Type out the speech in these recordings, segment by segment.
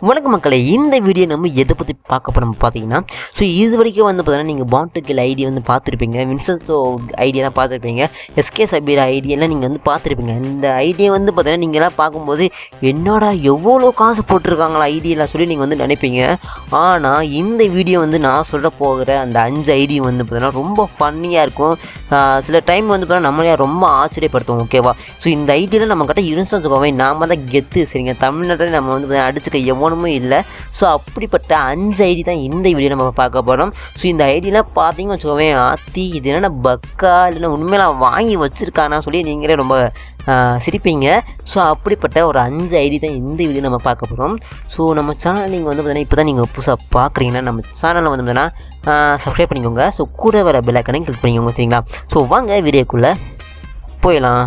வணக்கம் மக்களே இந்த வீடியோ நம்ம எதை பற்றி பார்க்க போகிறோம் பார்த்தீங்கன்னா ஸோ இது வரைக்கும் வந்து பார்த்தீங்கன்னா நீங்கள் பாண்டுக்கில் ஐடி வந்து பார்த்துருப்பீங்க வின்சன்ஸோ ஐடியெல்லாம் பார்த்துருப்பீங்க எஸ்கே சபீர் ஐடியெல்லாம் நீங்கள் வந்து பார்த்துருப்பீங்க இந்த ஐடியை வந்து பார்த்தீங்கன்னா நீங்கள்லாம் பார்க்கும்போது என்னடா எவ்வளோ காசு போட்டிருக்காங்களா ஐடியெல்லாம் சொல்லி நீங்கள் வந்து நினைப்பீங்க ஆனால் இந்த வீடியோ வந்து நான் சொல்ல போகிற அந்த அஞ்சு ஐடி வந்து பார்த்தீங்கன்னா ரொம்ப ஃபன்னியாக இருக்கும் ஆஹ் சில டைம் வந்து பார்த்தீங்கன்னா நம்மளே ரொம்ப ஆச்சரியப்படுத்தும் ஓகேவா ஸோ இந்த ஐடியில் நம்ம கிட்ட இருந்துச்சு போவே நாம தான் கெத்து சரிங்க தமிழ்நாட்டில் நம்ம வந்து பார்த்தீங்கன்னா அடிச்சுக்க எவனுமே இல்லை ஸோ அப்படிப்பட்ட அஞ்சு ஐடி தான் இந்த வீடியோ நம்ம பார்க்க போகிறோம் ஸோ இந்த ஐடியெலாம் பார்த்தீங்கன்னு வச்சுக்கோவே ஆத்தி இது என்னென்ன பக்கா இல்லைன்னா உண்மையில வாங்கி வச்சுருக்கானா சொல்லி நீங்களே ரொம்ப ஆஹ், சிரிப்பீங்க ஸோ அப்படிப்பட்ட ஒரு அஞ்சு ஐடி தான் இந்த வீடியோ நம்ம பார்க்க போகிறோம் ஸோ நம்ம சேனல் நீங்கள் வந்து பார்த்தீங்கன்னா இப்போ தான் நீங்கள் புதுசாக பார்க்குறீங்கன்னா நம்ம சேனலில் வந்து பார்த்தீங்கன்னா சப்ஸ்கிரைப் பண்ணிக்கோங்க ஸோ கூட வர பெல்லைக்கனையும் கிளிக் பண்ணிக்கோங்க சரிங்களா ஸோ வாங்க வீடியோக்குள்ளே போயிடலாம்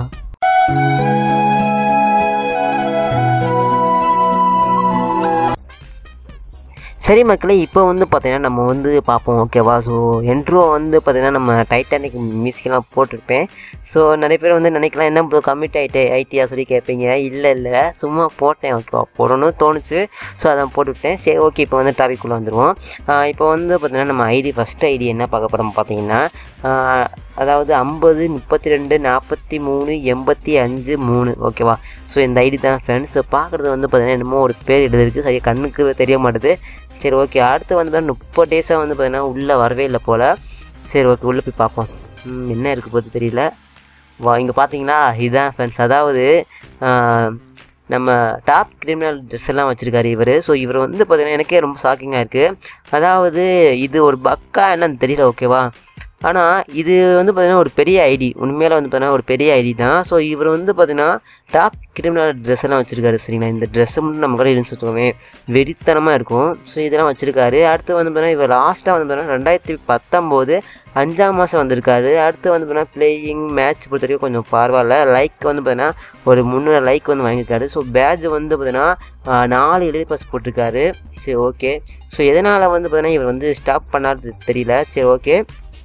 சரி மக்களே இப்போ வந்து பார்த்தீங்கன்னா நம்ம வந்து பார்ப்போம் ஓகேவா ஸோ என்ட்ரோ வந்து பார்த்தீங்கன்னா நம்ம டைட்டானிக் மியூசிக்கெல்லாம் போட்டிருப்பேன் ஸோ நிறைய பேர் வந்து நினைக்கலாம் என்ன ப்ரோ கமிட் ஆகிட்டே ஐடியா சொல்லி கேட்பீங்க இல்லை இல்லை சும்மா போட்டேன் ஓகேவா போடணும்னு தோணுச்சு ஸோ அதான் போட்டுவிட்டேன் சரி ஓகே இப்போ வந்து டாபிக்குள்ளே வந்துடுவோம் ஆஹ் இப்போ வந்து பார்த்தீங்கன்னா நம்ம ஐடி ஃபஸ்ட் ஐடி என்ன பார்க்க போகிறோம் பார்த்தீங்கன்னா ஆஹ் அதாவது ஐம்பது முப்பத்தி ரெண்டு நாற்பத்தி மூணு எண்பத்தி அஞ்சு மூணு ஓகேவா ஸோ இந்த ஐடி தான் ஃப்ரெண்ட்ஸ் பார்க்குறது வந்து பார்த்தீங்கன்னா என்னமோ ஒரு பேர் எழுதிருக்கு சரியா கண்ணுக்கு தெரிய மாட்டுது சரி ஓகே அடுத்து வந்து பார்த்தீங்கன்னா முப்பது டேஸாக வந்து பார்த்தீங்கன்னா உள்ளே வரவே இல்லை போல் சரி ஓகே உள்ளே போய் பார்ப்போம் ம், என்ன இருக்குது போது தெரியல வா இங்கே பார்த்தீங்களா இதுதான் ஃப்ரெண்ட்ஸ் அதாவது ஆஹ், நம்ம டாப் கிரிமினல் ட்ரெஸ் எல்லாம் வச்சுருக்காரு இவர் ஸோ இவர் வந்து பார்த்தீங்கன்னா எனக்கே ரொம்ப ஷாக்கிங்காக இருக்குது அதாவது இது ஒரு பக்கா என்னன்னு தெரியல ஓகேவா ஆனால் இது வந்து பார்த்தீங்கன்னா ஒரு பெரிய ஐடி உண்மையில வந்து பார்த்தீங்கன்னா ஒரு பெரிய ஐடி தான் ஸோ இவர் வந்து பார்த்தீங்கன்னா டாப் கிரிமினல் ட்ரெஸ் எல்லாம் வச்சுருக்காரு சரிங்களா இந்த ட்ரெஸ்ஸை மட்டும் நம்ம கூட இருந்து வச்சுக்கோமே வெறித்தனமாக இருக்கும் ஸோ இதெல்லாம் வச்சுருக்காரு அடுத்து வந்து பார்த்தீங்கன்னா இவர் லாஸ்ட்டாக வந்து பார்த்தீங்கன்னா ரெண்டாயிரத்தி பத்தொம்போது அஞ்சாம் மாதம் வந்திருக்காரு அடுத்து வந்து பார்த்தீங்கன்னா பிளேயிங் மேட்ச் பொறுத்த வரைக்கும் கொஞ்சம் பரவாயில்ல லைக் வந்து பார்த்தீங்கன்னா ஒரு முந்நூறு லைக் வந்து வாங்கியிருக்காரு ஸோ பேட்ச் வந்து பார்த்தீங்கன்னா ஆஹ், நாலு எழுதி பாஸ் போட்டிருக்காரு சரி ஓகே ஸோ எதனால் வந்து பார்த்தீங்கன்னா இவர் வந்து ஸ்டாப் பண்ணாது தெரியல சரி ஓகே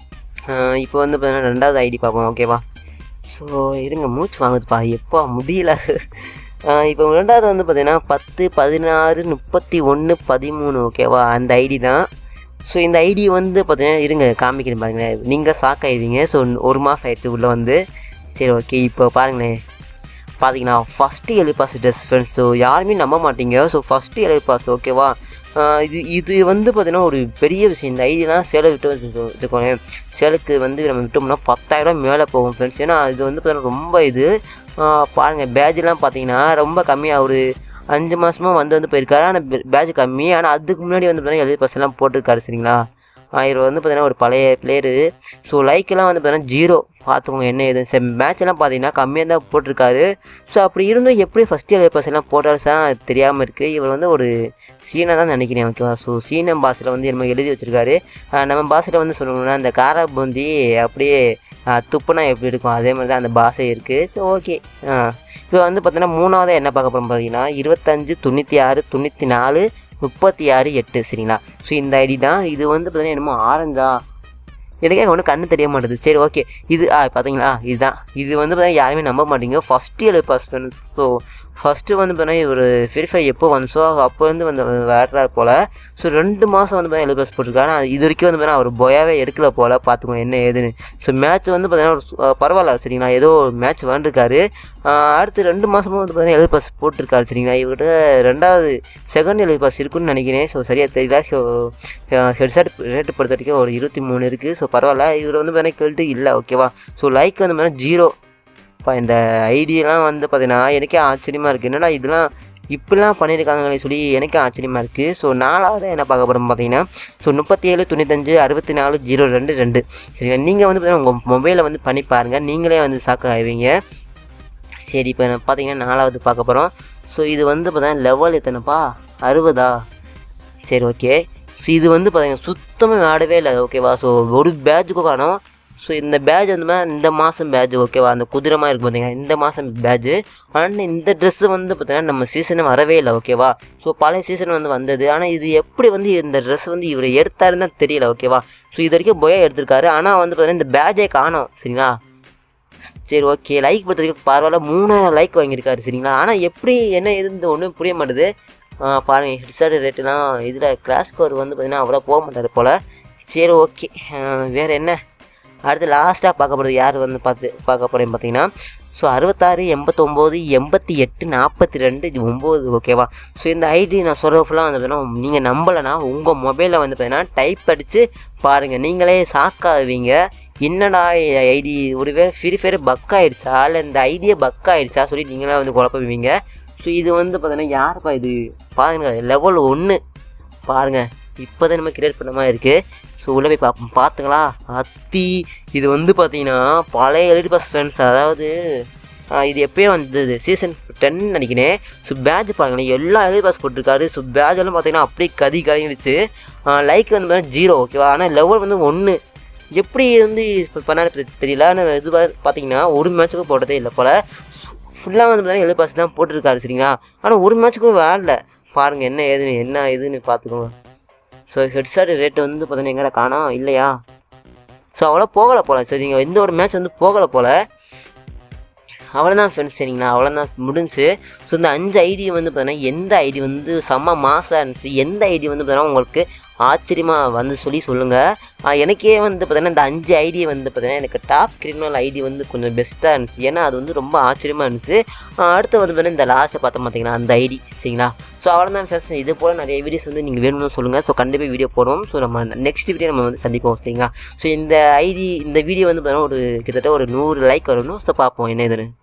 இப்போ வந்து பார்த்தீங்கன்னா ரெண்டாவது ஐடி பார்ப்போம் ஓகேவா ஸோ இருங்க மூச்சு வாங்குதுப்பா எப்போ முடியல ஆஹ் இப்போ ரெண்டாவது வந்து பார்த்தீங்கன்னா பத்து பதினாறு முப்பத்தி ஒன்று பதிமூணு ஓகேவா அந்த ஐடி தான் ஸோ இந்த ஐடி வந்து பார்த்தீங்கன்னா இருங்க காமிக்கிறேன் பாருங்களேன் நீங்கள் ஷாக் ஆயிடுவீங்க ஸோ ஒரு மாதம் ஆயிடுச்சு உள்ளே வந்து சரி ஓகே இப்போ பாருங்களேன் பார்த்தீங்கன்னா ஃபஸ்ட்டு எலி பாஸ் ட்ரெஸ் ஃப்ரெண்ட்ஸ் ஸோ யாருமே நம்ப மாட்டீங்க ஸோ ஃபஸ்ட்டு எலி பாஸ் ஓகேவா ஆஹ் இது இது வந்து பார்த்தீங்கன்னா ஒரு பெரிய விஷயம் இந்த ஐடியெலாம் சேலை விட்டு வச்சுக்கோ வச்சுக்கோங்க சேலுக்கு வந்து நம்ம விட்டோம்னா பத்தாயிரம் மேலே போகும் ஃப்ரெண்ட்ஸ் ஏன்னா இது வந்து பார்த்தீங்கன்னா ரொம்ப இது ஆஹ் பாருங்க பேட்ஜெலாம் பார்த்தீங்கன்னா ரொம்ப கம்மியாக ஒரு அஞ்சு மாதமாக வந்து வந்து போயிருக்காரு ஆனால் பேட்ச் கம்மி ஆனால் அதுக்கு முன்னாடி வந்து பார்த்தீங்கன்னா எழுதி பஸ்ஸெல்லாம் போட்டிருக்காரு சரிங்களா ஆஹ் இவர் வந்து பார்த்தீங்கன்னா ஒரு பழைய பிளேயரு ஸோ லைக்கெல்லாம் வந்து பார்த்தீங்கன்னா ஜீரோ பார்த்துக்கோங்க என்ன ஏது சரி மேட்ச்லாம் பார்த்தீங்கன்னா கம்மியாக தான் போட்டிருக்காரு ஸோ அப்படி இருந்தும் எப்படி ஃபஸ்ட் இயர் பஸ் எல்லாம் போட்டாரு தான் தெரியாமல் இருக்குது இவர் வந்து ஒரு சீனை தான் நினைக்கிறேன் ஓகேவா ஸோ சீனம் பாஸில் வந்து நம்ம எழுதி வச்சிருக்காரு ஆஹ் நம்ம பாஸில் வந்து சொல்லணும்னா அந்த காரா பூந்தி அப்படியே ஆஹ் துப்புனா எப்படி இருக்கும் அதே மாதிரி தான் அந்த பாஸே இருக்குது ஸோ ஓகே இப்போ வந்து பார்த்தீங்கன்னா மூணாவது என்ன பார்க்க போகிறோம் பார்த்தீங்கன்னா இருபத்தஞ்சு தொண்ணூற்றி ஆறு தொண்ணூற்றி நாலு முப்பத்தி ஆறு எட்டு சரிங்களா ஸோ இந்த ஐடி தான் இது வந்து பார்த்தீங்கன்னா என்னமோ ஆரஞ்சா எனக்கே ஒன்றும் கண்ணு தெரிய மாட்டேது சரி ஓகே இது ஆ பார்த்தீங்களா இதுதான் இது வந்து பார்த்தீங்கன்னா யாருமே நம்ப மாட்டீங்க first year pass friends so first வந்து பார்த்தீங்கன்னா இவர் ஃப்ரீ ஃபயர் எப்போ வந்துச்சோ அப்போ வந்து வந்து விளையாடுறாரு போல் ஸோ ரெண்டு மாதம் வந்து பார்த்தீங்கன்னா எழுபஸ் போட்டிருக்காரு ஆனால் இது வரைக்கும் வந்து பார்த்தீங்கன்னா அவர் பொயாவே எடுக்கல போல் பார்த்துக்கோங்க என்ன ஏதுன்னு ஸோ மேட்ச் வந்து பார்த்தீங்கன்னா ஒரு சு- அஹ் பரவாயில்ல சரிங்களா ஏதோ மேட்ச் விளாண்டுருக்காரு அடுத்து ரெண்டு மாதமும் வந்து பார்த்தீங்கன்னா எழுபது பாஸ் போட்டிருக்காரு சரிங்களா இவர்கிட்ட ரெண்டாவது செகண்ட் எழுபது பாஸ் இருக்குன்னு நினைக்கிறேன் ஸோ சரியாக தெரியல ஸோ ஹெட்செட் ரேட்டு பொறுத்த வரைக்கும் ஒரு இருபத்தி மூணு இருக்குது ஸோ பரவாயில்ல இவர் வந்து பார்த்தீங்கன்னா கேள்ட்டு இல்லை ஓகேவா ஸோ லைக் வந்து பார்த்தீங்கன்னா ஜீரோ இப்போ இந்த ஐடியெல்லாம் வந்து பார்த்தீங்கன்னா எனக்கே ஆச்சரியமாக இருக்குது என்னடா இதெல்லாம் இப்படிலாம் பண்ணியிருக்காங்களே சொல்லி எனக்கே ஆச்சரியமாக இருக்குது ஸோ நாலாவது என்ன பார்க்க போகிறோம் பார்த்தீங்கன்னா ஸோ முப்பத்தி ஏழு தொண்ணூத்தஞ்சு அறுபத்தி நாலு ஜீரோ ரெண்டு ரெண்டு சரிங்களா நீங்கள் வந்து பார்த்தீங்கன்னா உங்கள் மொபைலை வந்து பண்ணி பாருங்கள் நீங்களே வந்து சாக்க ஆவீங்க சரி இப்போ நான் பார்த்தீங்கன்னா நாலாவது பார்க்க போகிறோம் ஸோ இது வந்து பார்த்தீங்கன்னா லெவல் எத்தனைப்பா அறுபதா சரி ஓகே ஸோ இது வந்து பார்த்தீங்கன்னா சுத்தமாக ஆடவே இல்லை ஓகேவா ஸோ ஒரு பேட்சுக்கு காணும் ஸோ இந்த பேட்ச் வந்து பார்த்தீங்கன்னா இந்த மாதம் பேட்ச் ஓகேவா அந்த குதிரை மாதிரி இருக்கு பார்த்தீங்கன்னா இந்த மாதம் பேட்ச் ஆனால் இந்த ட்ரெஸ்ஸு வந்து பார்த்தீங்கன்னா நம்ம சீசனு வரவே இல்லை ஓகேவா ஸோ பழைய சீசன் வந்து வந்தது ஆனால் இது எப்படி வந்து இந்த ட்ரெஸ் வந்து இவர் எடுத்தாருன்னு தான் தெரியல ஓகேவா ஸோ இது வரைக்கும் பொயா எடுத்திருக்காரு ஆனால் வந்து பார்த்தீங்கன்னா இந்த பேட்சே காணோம் சரிங்களா சரி ஓகே லைக் பொறுத்த வரைக்கும் பரவாயில்ல மூணாயிரம் லைக் வாங்கியிருக்காரு சரிங்களா ஆனால் எப்படி என்ன எதுன்னு ஒன்றும் புரிய மாட்டுது பாருங்கள் ஹெட்செட் ரேட்டுலாம் இதில் கிளாஸ் கோர் வந்து பார்த்திங்கன்னா அவ்வளோ போக மாட்டார் போல் சரி ஓகே வேறு என்ன அடுத்து லாஸ்ட்டாக பார்க்க போகிறது யார் வந்து பார்த்து பார்க்க போகிறேன் பார்த்தீங்கன்னா ஸோ அறுபத்தாறு எண்பத்தொம்போது எண்பத்தி எட்டு நாற்பத்தி ரெண்டு ஒம்பது ஓகேவா ஸோ இந்த ஐடி நான் சொல்கிற ஃபுல்லாக வந்து பார்த்தீங்கன்னா நீங்கள் நம்பலைன்னா உங்கள் மொபைலில் வந்து பார்த்தீங்கன்னா டைப் அடித்து பாருங்கள் நீங்களே ஷாக்காகுவீங்க என்னடா ஐடி ஒருவேளை ஃப்ரீ ஃபயர் பக் ஆயிடுச்சா இல்லை இந்த ஐடியே பக் ஆயிடுச்சா சொல்லி நீங்களே வந்து குழப்புவீங்க ஸோ இது வந்து பார்த்தீங்கன்னா யாருப்பா இது பாருங்க லெவல் ஒன்று பாருங்கள் இப்போ தான் நம்ம கிரியேட் பண்ண மாதிரி இருக்குது ஸோ உள்ளே போய் பார்ப்போம் பார்த்துங்களா அத்தி இது வந்து பார்த்தீங்கன்னா பழைய எலிட் பாஸ் ஃப்ரெண்ட்ஸ் அதாவது ஆ, இது எப்பயே வந்தது சீசன் டென் நினைக்கிறேன் ஸோ பேட்ச் பாருங்களேன் எல்லா எலிட் பாஸ் போட்டிருக்காரு ஸோ பேட்ச் எல்லாம் பார்த்தீங்கன்னா அப்படியே கதி கலங்கிடுச்சு லைக் வந்து பார்த்தீங்கன்னா ஜீரோ ஓகேவா ஆனால் லெவல் வந்து ஒன்று எப்படி வந்து இப்போ பண்ணாரு தெரியல ஆனால் இது பா- பார்த்தீங்கன்னா ஒரு மேட்ச்சுக்கும் போட்டதே இல்லை போல் ஃபுல்லாக வந்து பார்த்தீங்கன்னா எழு பாஸ் தான் போட்டிருக்காரு சரிங்களா ஆனால் ஒரு மேட்ச்சுக்கும் வேலை பாருங்கள் என்ன ஏதுன்னு என்ன ஏதுன்னு பார்த்துக்கோங்க ஸோ ஹெட்செட் ரேட்டு வந்து பார்த்தீங்கன்னா எங்கடா காணோம் இல்லையா ஸோ அவ்வளோ போகலை போல் சரிங்க எந்த ஒரு மேட்ச் வந்து போகலை போல் அவ்வளோதான் ஃப்ரெண்ட்ஸ் சரிங்களா அவ்வளோதான் முடிஞ்சு ஸோ இந்த அஞ்சு ஐடி வந்து பார்த்தீங்கன்னா எந்த ஐடி வந்து செம்ம மாசாக இருந்துச்சு எந்த ஐடி வந்து பார்த்தீங்கன்னா உங்களுக்கு ஆச்சரியமாக வந்து சொல்லி சொல்லுங்கள் எனக்கே வந்து பார்த்தீங்கன்னா இந்த அஞ்சு ஐடி வந்து பார்த்தீங்கன்னா எனக்கு டாப் கிரிமினல் ஐடி வந்து கொஞ்சம் பெஸ்ட்டாக இருந்துச்சு ஏன்னா அது வந்து ரொம்ப ஆச்சரியமாக இருந்துச்சு ஆஹ் அடுத்து வந்து பார்த்தீங்கன்னா இந்த லாஸ்ட்டை பார்த்தோம் பார்த்தீங்கன்னா அந்த ஐடி சரிங்களா ஸோ அவ்வளோதான் ஃப்ரெண்ட்ஸ் இது போல் நிறைய வீடியோஸ் வந்து நீங்கள் வேணும்னு சொல்லுங்கள் ஸோ கண்டிப்பாக வீடியோ போடுவோம் ஸோ நம்ம நெக்ஸ்ட் வீடியோ நம்ம வந்து சந்திப்போம் சரிங்களா ஸோ இந்த ஐடி இந்த வீடியோ வந்து பார்த்தீங்கன்னா ஒரு கிட்டத்தட்ட ஒரு நூறு லைக் வரணும் ஸோ பார்ப்போம் என்ன இதுன்னு